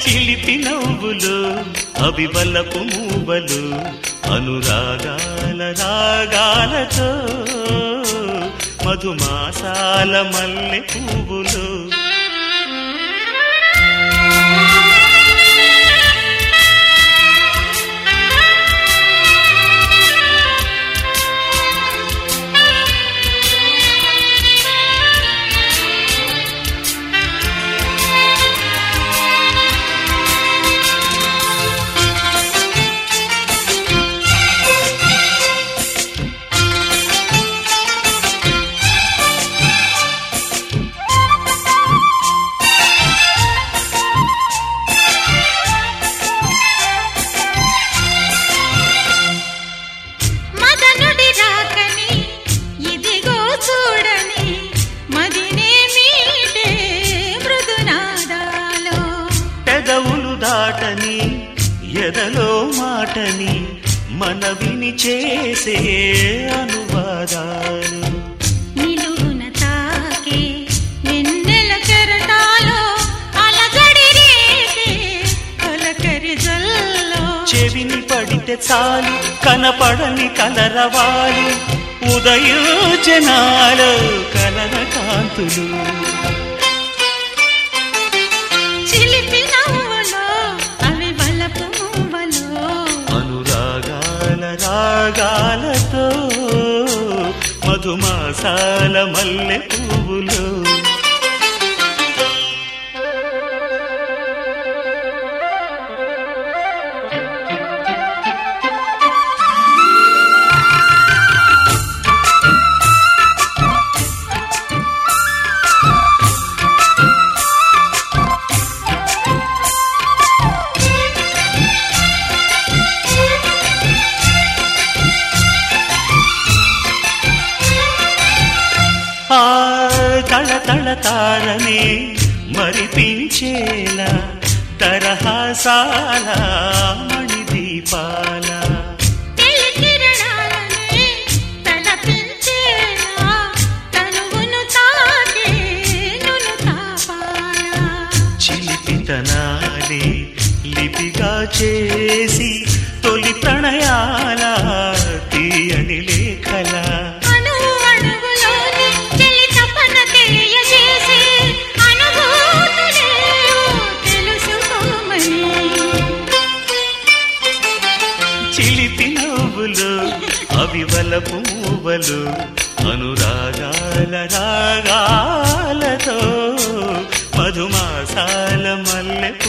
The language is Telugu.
చిలిపి నవ్వులు అవి వల్లపు మూవలు అనురాగాల రాగాలతో మధుమాసాల మల్లె పువ్వులు మదనుడి రాకని ఇదిగో చూడని మదినే మీటే మృదునాదాలో పెదవులు దాటని ఎదలో మాటని మనవిని చేసే అనువాదాలు నిలువున తాకే వెన్నెల కెరటాలో అలజడి రేపే కలకరి జల్లో చెవిని పడితే చాలు కనపడని కలరవాలు ఉదయోజనాలు కలర కాంతులు చిలిపి నవ్వులో అవి బలపు మువ్వలో అనురాగాల రాగాలతో మధుమాసాల మల్లె పువ్వులు ఆ తళ తళ తారనే మరిపించేలా తరహాసాల మణిదీపాల తెలి కిరణాలనే తలపించేలా తనువును తాకే నును తాపాలా చిలిపితనాలే లిపిగా చేసి తొలి ప్రణయాల తీయని లేఖల అణువు అణువులోని చెలి తపన తెలియజేసే అనుభూతులేవో తెలుసుకోమని చిలిపి నవ్వులు అవి వలపు మూవలు అనురాగాల రాగాలతో మధుమాసాల మల్లె